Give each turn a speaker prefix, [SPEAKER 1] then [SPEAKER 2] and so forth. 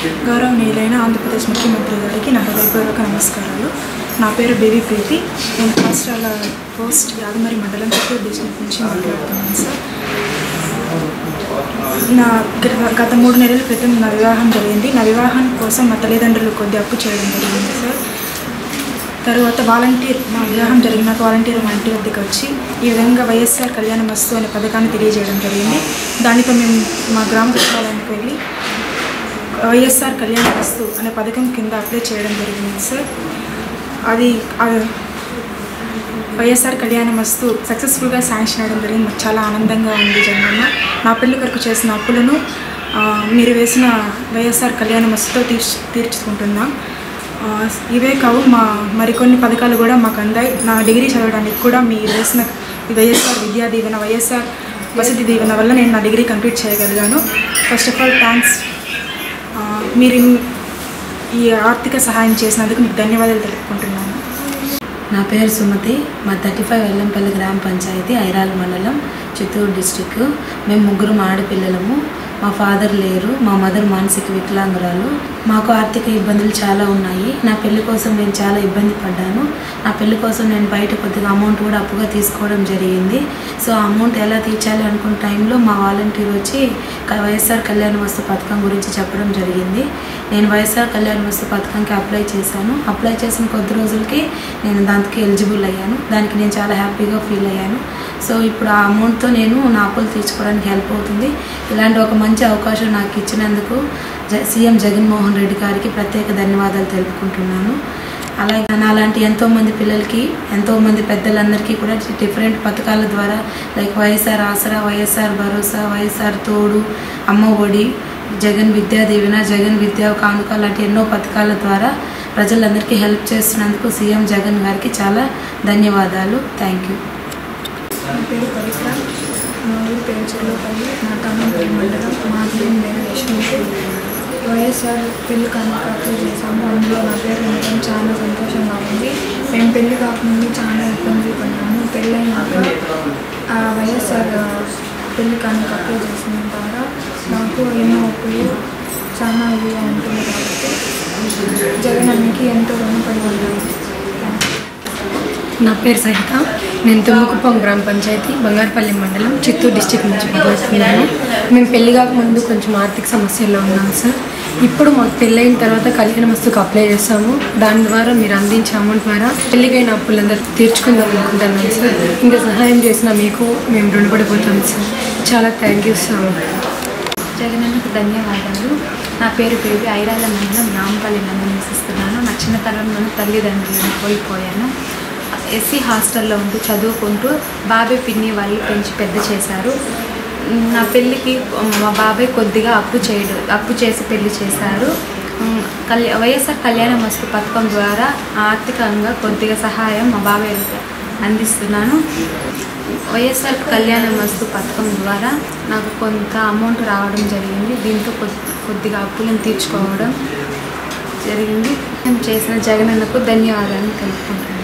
[SPEAKER 1] గౌరవనీయులైన ఆంధ్రప్రదేశ్ ముఖ్యమంత్రి గారికి నా హృదయపూర్వక నమస్కారాలు నా పేరు బేబీ ప్రీతి నేను రాష్ట్రాల పోస్ట్ యాదమరి మండలం చిత్తూరు డిస్ట్రిక్ట్ నుంచి మాట్లాడుతున్నాను సార్ నా గత- గత మూడు నెలల క్రితం నా వివాహం జరిగింది నా వివాహం కోసం మా తల్లిదండ్రులు కొద్ది అప్పు చేయడం జరిగింది సార్ తర్వాత వాలంటీర్ మా వివాహం జరిగినాక వాలంటీర్ మా ఇంటి వద్దకు వచ్చి ఈ విధంగా వైఎస్ఆర్ కళ్యాణ మస్తు అనే పథకాన్ని తెలియజేయడం జరిగింది దానితో మేము మా గ్రామ సచివాలయానికి వెళ్ళి వైఎస్ఆర్ కళ్యాణ వస్తు అనే పథకం కింద అప్లై చేయడం జరిగింది సార్ అది ఆ వైఎస్ఆర్ కళ్యాణ వస్తు సక్సెస్ఫుల్గా శాంక్షన్ అవ్వడం జరిగింది మాకు చాలా ఆనందంగా ఉంది జగనన్న నా పెళ్లి కొరకు చేసిన అప్పులను ఆ, మీరు వేసిన వైఎస్ఆర్ కళ్యాణ వస్తుతో తీర్చు తీర్చుకుంటున్నాం ఆ, ఇవే కావు మా మరికొన్ని పథకాలు కూడా మాకు అందాయి నా డిగ్రీ చదవడానికి కూడా మీరు వేసిన ఈ వైఎస్ఆర్ విద్యా దీవెన వైఎస్ఆర్ వసతి దీవెన వల్ల నేను నా డిగ్రీ కంప్లీట్ చేయగలిగాను ఫస్ట్ ఆఫ్ ఆల్ థ్యాంక్స్ ఆ, మీరు ఇన్- ఈ ఆర్థిక సహాయం చేసినందుకు మీకు ధన్యవాదాలు తెలుపుకుంటున్నాను
[SPEAKER 2] నా పేరు సుమతి మా థర్టీ ఫైవ్ వెల్లంపల్లి గ్రామ పంచాయతీ ఐరాల మండలం చిత్తూరు డిస్టిక్ మేము ముగ్గురు ఆడపిల్లలము మా ఫాదర్ లేరు మా మదర్ మానసిక వికలాంగురాలు మాకు ఆర్థిక ఇబ్బందులు చాలా ఉన్నాయి నా పెళ్లి కోసం నేను చాలా ఇబ్బంది పడ్డాను నా పెళ్లి కోసం నేను బయట కొద్దిగా అమౌంట్ కూడా అప్పుగా తీసుకోవడం జరిగింది సో ఆ అమౌంట్ ఎలా తీర్చాలి అనుకున్న టైంలో మా వాలంటీర్ వచ్చి క- వైఎస్ఆర్ కళ్యాణ వస్తు పథకం గురించి చెప్పడం జరిగింది నేను వైఎస్ఆర్ కళ్యాణ వస్తు పథకంకి అప్లై చేశాను అప్లై చేసిన కొద్ది రోజులకి నేను దానికి ఎలిజిబుల్ అయ్యాను దానికి నేను చాలా హ్యాపీగా ఫీల్ అయ్యాను సో ఇప్పుడు ఆ అమౌంట్తో నేను నా అప్పులు తీర్చుకోవడానికి హెల్ప్ అవుతుంది ఇలాంటి ఒక మంచి అవకాశం నాకు ఇచ్చినందుకు జ సీఎం జగన్మోహన్ రెడ్డి గారికి ప్రత్యేక ధన్యవాదాలు తెలుపుకుంటున్నాను అలాగే నాలాంటి ఎంతోమంది పిల్లలకి ఎంతోమంది పెద్దలందరికీ కూడా డిఫరెంట్ పథకాల ద్వారా లైక్ వైఎస్ఆర్ ఆసరా వైఎస్ఆర్ భరోసా వైఎస్ఆర్ తోడు అమ్మ ఒడి జగన్ విద్యా దీవెన జగన్ విద్యా కానుక లాంటి ఎన్నో పథకాల ద్వారా ప్రజలందరికీ హెల్ప్ చేస్తున్నందుకు సీఎం జగన్ గారికి చాలా ధన్యవాదాలు థ్యాంక్ యూ
[SPEAKER 1] నా పేరు పవిత్ర మా ఊరి పేరు చెర్లోపల్లి నా తమ్ముడు మండలం మా పేరు నేను యశ్వంత్ వైఎస్ఆర్ పెళ్లి కనుక అప్లై చేశాము అందులో నా పేరు ఉండడం చాలా సంతోషంగా ఉంది మేము పెళ్లి కాకముందు చాలా ఇబ్బందులు పడ్డాము పెళ్ళైనాక ఆ వైఎస్ఆర్ పెళ్లి కనుక అప్లై చేసిన ద్వారా నాకు ఎన్నో అప్పులు చాలా ఇదిగా ఉంటుంది కాబట్టి జగన్ అన్నకి ఎంతో రుణపడి ఉన్నాను థ్యాంక్ యూ
[SPEAKER 3] నా పేరు సహిత నేను తుమ్మకుప్పం గ్రామ పంచాయతీ బంగారుపల్లి మండలం చిత్తూరు డిస్టిక్ నుంచి మాట్లాడుతున్నాను మేము పెళ్లి కాకముందు కొంచెం ఆర్థిక సమస్యల్లో ఉన్నాం సార్ ఇప్పుడు మాకు పెళ్ళైన తర్వాత కళ్యాణ వస్తువుకి అప్లై చేస్తాము దాని ద్వారా మీరు అందించే అమౌంట్ ద్వారా పెళ్ళికైన అప్పులందరూ తీర్చుకుందాం అనుకుంటున్నాం సార్ ఇంకా సహాయం చేసిన మీకు మేము రుణపడిపోతాం సార్ చాలా థ్యాంక్ యూ సార్
[SPEAKER 4] జగనన్నకు ధన్యవాదాలు నా పేరు బేబీ ఐరాల మండలం రాంపల్లి నందు నివసిస్తున్నాను నా చిన్నతనంలోనే తల్లిదండ్రులను కోల్పోయాను ఎస్సీ హాస్టల్లో ఉంటూ చదువుకుంటూ బాబాయ్ పిన్ని వాళ్ళు పెంచి పెద్ద చేశారు నా పెళ్ళికి మా బాబాయ్ కొద్దిగా అప్పు చేయడు అప్పు చేసి పెళ్లి చేశారు ఉమ్, కళ్యా వైఎస్ఆర్ కళ్యాణ వస్తు పథకం ద్వారా ఆర్థికంగా కొద్దిగా సహాయం మా బాబాయ్ అందిస్తున్నాను వైఎస్ఆర్ కళ్యాణ వస్తు పథకం ద్వారా నాకు కొంత అమౌంట్ రావడం జరిగింది దీంతో కొద్ది కొద్దిగా అప్పులను తీర్చుకోవడం జరిగింది నేను చేసిన జగనన్నకు ధన్యవాదాలు తెలుపుకుంటున్నాను